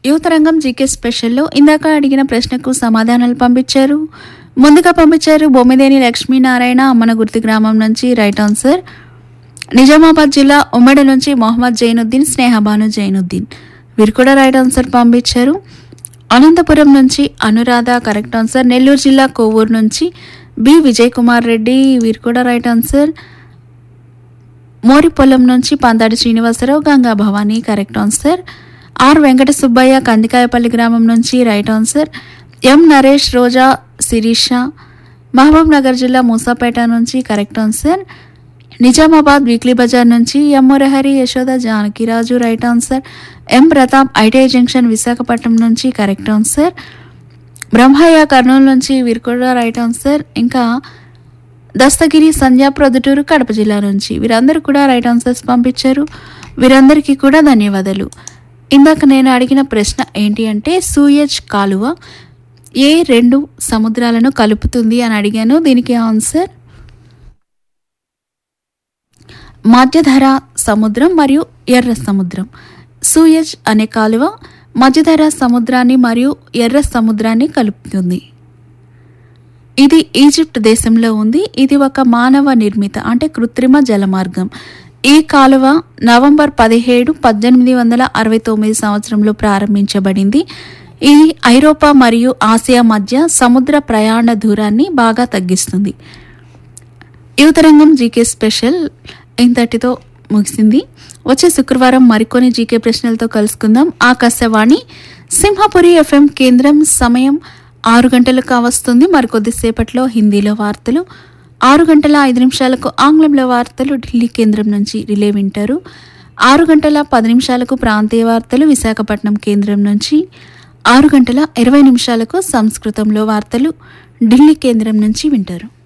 యువతరంగం జీకే స్పెషల్లో ఇందాక అడిగిన ప్రశ్నకు సమాధానాలు పంపించారు ముందుగా పంపించారు బొమ్మిదేని లక్ష్మీనారాయణ అమ్మన గుర్తి గ్రామం నుంచి రైట్ ఆన్సర్ నిజామాబాద్ జిల్లా ఉమ్మడి నుంచి మొహమ్మద్ జైనుద్దీన్ స్నేహబాను జైనుద్దీన్ వీరు కూడా రైట్ ఆన్సర్ పంపించారు అనంతపురం నుంచి అనురాధ కరెక్ట్ ఆన్సర్ నెల్లూరు జిల్లా కోవూరు నుంచి బి విజయ్ కుమార్ రెడ్డి వీరు కూడా రైట్ ఆన్సర్ మోరిపొలం నుంచి Pandadi Srinivasarao Ganga Bhavani correct answer R Venkata Subbaiah Kandikayapalli గ్రామం నుంచి right answer M Naresh Roja Sirisha Mahabub Nagar జిల్లా మూసాపేట నుంచి కరెక్ట్ ఆన్సర్ నిజామాబాద్ వీక్లీ బజార్ నుంచి M Murahari Yashoda Janakiraju right answer M Pratap ITI junction Visakhapatnam నుంచి కరెక్ట్ ఆన్సర్ బ్రహ్మయ్య కర్నూలు నుంచి వీరు కూడా రైట్ ఆన్సర్ ఇంకా దస్తగిరి సంధ్యా ప్రొద్దుటూరు కడప జిల్లా నుంచి వీరందరూ కూడా రైట్ ఆన్సర్స్ పంపించారు వీరందరికీ కూడా ధన్యవాదాలు ఇందాక నేను అడిగిన ప్రశ్న ఏంటి అంటే సూయజ్ కాలువ ఏ రెండు సముద్రాలను కలుపుతుంది అని అడిగాను దీనికి ఆన్సర్ మధ్యధర సముద్రం మరియు ఎర్ర సముద్రం సూయజ్ అనే కాలువ మధ్యధర సముద్రాన్ని మరియు ఎర్ర సముద్రాన్ని కలుపుతుంది ఇది ఈజిప్ట్ దేశంలో ఉంది ఇది ఒక మానవ నిర్మిత అంటే కృత్రిమ జలమార్గం ఈ కాలువ నవంబర్ పదిహేడు పద్దెనిమిది వందల అరవై తొమ్మిది సంవత్సరంలో ప్రారంభించబడింది ఇది ఐరోపా మరియు ఆసియా మధ్య సముద్ర ప్రయాణ దూరాన్ని బాగా తగ్గిస్తుంది యువతరంగం జీకే స్పెషల్ ఇంతటితో ముగిసింది వచ్చే శుక్రవారం మరికొన్ని జీకే ప్రశ్నలతో కలుసుకుందాం ఆకాశవాణి సింహపురి ఎఫ్ఎం కేంద్రం సమయం ఆరు గంటలకు కావస్తుంది మరికొద్దిసేపట్లో హిందీలో వార్తలు ఆరు గంటల ఐదు నిమిషాలకు ఆంగ్లంలో వార్తలు ఢిల్లీ కేంద్రం నుంచి రిలే వింటారు ఆరు గంటల పది నిమిషాలకు ప్రాంతీయ వార్తలు విశాఖపట్నం కేంద్రం నుంచి ఆరు గంటల ఇరవై నిమిషాలకు సంస్కృతంలో వార్తలు ఢిల్లీ కేంద్రం నుంచి వింటారు